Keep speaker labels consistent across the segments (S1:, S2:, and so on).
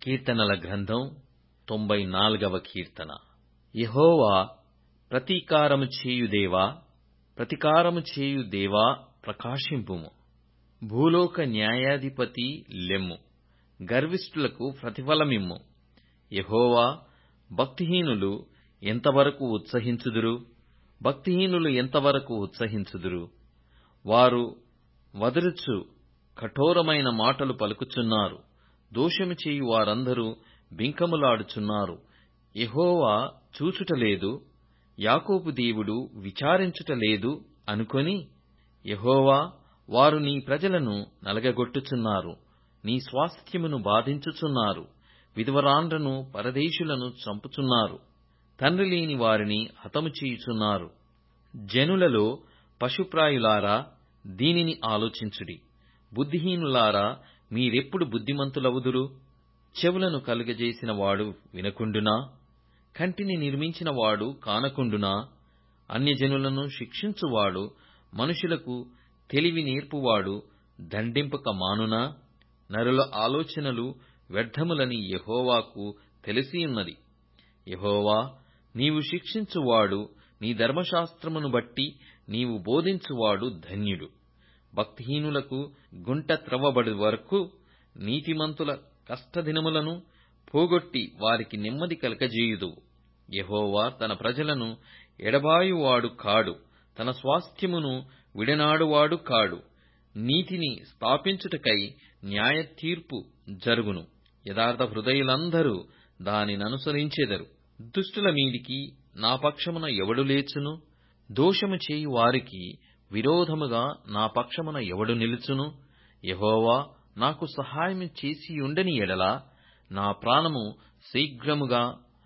S1: కీర్తనల గ్రంథం తొంభై నాలుగవ కీర్తన యెహోవా ప్రతీకారము చేయు దేవా ప్రతీకారము చేయు దేవా ప్రకాశింపుము భూలోక న్యాయాధిపతి లెమ్ము గర్విష్ఠులకు ప్రతిఫలమిమ్ము యెహోవా భక్తిహీనులు ఎంతవరకు ఉత్సహించుదురు భక్తిహీనులు ఎంతవరకు ఉత్సహించుదురు వారు వదరుచు కఠోరమైన మాటలు పలుకుచున్నారు దోషము చేయు వారందరూ బింకములాడుచున్నారు యెహోవా చూచుటలేదు యాకోబు దేవుడు విచారించుటలేదు అనుకొని యెహోవా వారు నీ ప్రజలను నలగగొట్టుచున్నారు నీ స్వాస్థ్యమును బాధించుచున్నారు విధవరాండ్రను పరదేశులను చంపుచున్నారు తండ్రి లేని వారిని హతము చేయుచున్నారు జనులలో పశుప్రాయులారా దీనిని ఆలోచించుడి బుద్ధిహీనులారా మీరెప్పుడు బుద్ధిమంతులవుదురు చెవులను కలుగజేసిన వాడు వినకుండునా కంటిని నిర్మించిన వాడు కానకుండునా అన్యజనులను శిక్షించువాడు మనుషులకు తెలివి నేర్పువాడు దండింపక మానునా నరుల ఆలోచనలు వ్యర్థములని యెహోవాకు తెలిసియున్నది యెహోవా నీవు శిక్షించువాడు నీ ధర్మశాస్త్రమును బట్టి నీవు బోధించువాడు ధన్యుడు భక్తిహీనులకు గుంట త్రవ్వబడు వరకు నీతిమంతుల కష్టదినములను పోగొట్టి వారికి నెమ్మది కలగజేయుదువు యెహోవా తన ప్రజలను ఎడబాయువాడు కాడు తన స్వాస్థ్యమును విడనాడువాడు కాడు నీతిని స్థాపించుటకై న్యాయ తీర్పు జరుగును యథార్థ హృదయులందరూ దానిననుసరించెదరు దుష్టుల మీదికి నా పక్షమున ఎవడు లేచును దోషము చేయు వారికి విరోధముగా నా పక్షమున ఎవడు నిలుచును యెహోవా నాకు సహాయము చేసియుండని ఎడల నా ప్రాణము శీఘ్రముగా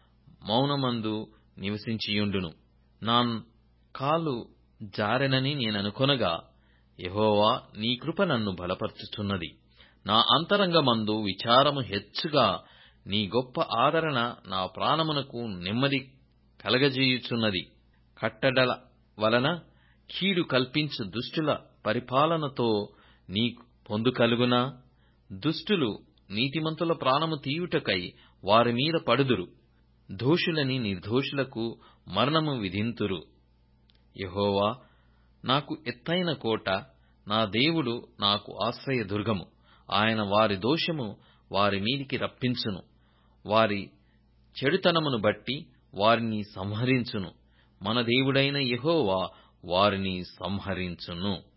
S1: మౌనమందు నివసించియుండును నా కాలు జారెనని నేననుకొనగా యెహోవా నీ కృప నన్ను బలపరచుచున్నది నా అంతరంగమందు విచారము హెచ్చుగా నీ గొప్ప ఆదరణ నా ప్రాణమునకు నెమ్మది కలగజేయుచున్నది కట్టడల వలన కీడు కల్పించు దుష్టుల పరిపాలనతో నీ పొందు కలుగునా దుష్టులు నీతిమంతుల ప్రాణము తీయుటకై వారి మీద పడుదురు దోషులని నిర్దోషులకు మరణము విధింతురు యెహోవా నాకు ఎత్తైన కోట నా దేవుడు నాకు ఆశ్రయ దుర్గము ఆయన వారి దోషము వారి మీదికి రప్పించును వారి చెడుతనమును బట్టి వారిని సంహరించును మన దేవుడైన యెహోవా వారిని సంహరించును